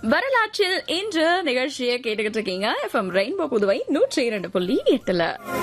வரலாற்றில் இன்று நிகழ்ச்சியை கேட்டுக்கிட்டு இருக்கீங்க எஃப்எம் ரெயின்போ புதுவை நூற்றி இரண்டு புள்ளி எட்டுல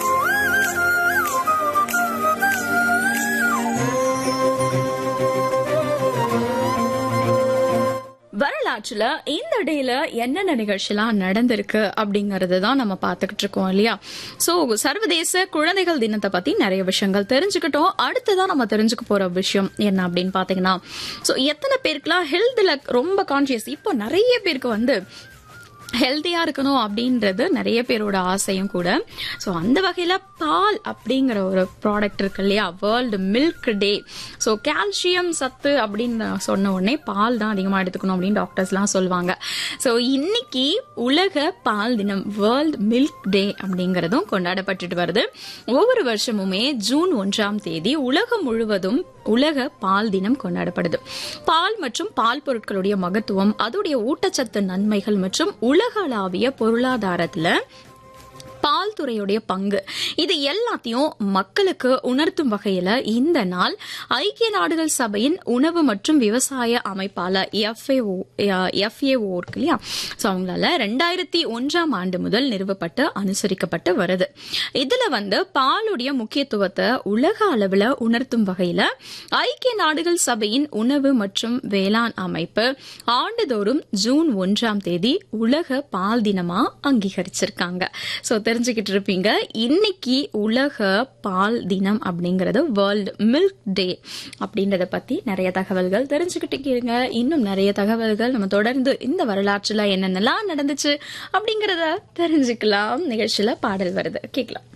வரலாற்றுல இந்த டேல என்னென்ன நிகழ்ச்சிலாம் நடந்திருக்கு அப்படிங்கறது தான் நம்ம பார்த்துக்கிட்டு இருக்கோம் இல்லையா சோ சர்வதேச குழந்தைகள் தினத்தை பத்தி நிறைய விஷயங்கள் தெரிஞ்சுக்கிட்டோம் அடுத்ததான் நம்ம தெரிஞ்சுக்க போற விஷயம் என்ன அப்படின்னு பாத்தீங்கன்னா சோ எத்தனை பேருக்குலாம் ஹெல்த்ல ரொம்ப கான்சியஸ் இப்போ நிறைய பேருக்கு வந்து ஹெல்த்தியா இருக்கணும் அப்படின்றது நிறைய பேரோட ஆசையும் கூட ஸோ அந்த வகையில பால் அப்படிங்கிற ஒரு ப்ராடக்ட் இருக்கு இல்லையா world milk day so calcium சத்து அப்படின்னு சொன்ன உடனே பால் தான் அதிகமாக எடுத்துக்கணும் அப்படின்னு டாக்டர்ஸ்லாம் சொல்லுவாங்க ஸோ இன்னைக்கு உலக பால் தினம் வேர்ல்டு மில்க் டே அப்படிங்கிறதும் கொண்டாடப்பட்டுட்டு வருது ஒவ்வொரு வருஷமுமே ஜூன் ஒன்றாம் தேதி உலகம் முழுவதும் உலக பால் தினம் கொண்டாடப்படுது பால் மற்றும் பால் பொருட்களுடைய மகத்துவம் அதோடைய ஊட்டச்சத்து நன்மைகள் மற்றும் உலகளாவிய பொருளாதாரத்துல பால் துறையுடைய பங்கு இது எல்லாத்தையும் மக்களுக்கு உணர்த்தும் வகையில இந்த நாள் ஐக்கிய நாடுகள் சபையின் உணவு மற்றும் விவசாய அமைப்பால எஃப்ஏஓ எஃப்ஏஓ இருக்கு இல்லையா ஸோ அவங்களால ரெண்டாயிரத்தி ஒன்றாம் ஆண்டு முதல் நிறுவப்பட்டு அனுசரிக்கப்பட்டு வருது இதுல வந்து பாலுடைய முக்கியத்துவத்தை உலக அளவுல உணர்த்தும் வகையில ஐக்கிய நாடுகள் சபையின் உணவு மற்றும் வேளாண் அமைப்பு ஆண்டுதோறும் ஜூன் ஒன்றாம் தேதி உலக பால் தினமா அங்கீகரிச்சிருக்காங்க ஸோ தெரிஞ்சுக்கிட்டு இருப்பீங்க இன்னைக்கு உலக பால் தினம் அப்படிங்கறது வேர்ல்டு மில்க் டே அப்படின்றத பத்தி நிறைய தகவல்கள் தெரிஞ்சுக்கிட்டு இன்னும் நிறைய தகவல்கள் நம்ம தொடர்ந்து இந்த வரலாற்றுல என்னென்னலாம் நடந்துச்சு அப்படிங்கறத தெரிஞ்சுக்கலாம் நிகழ்ச்சியில பாடல் வருது கேட்கலாம்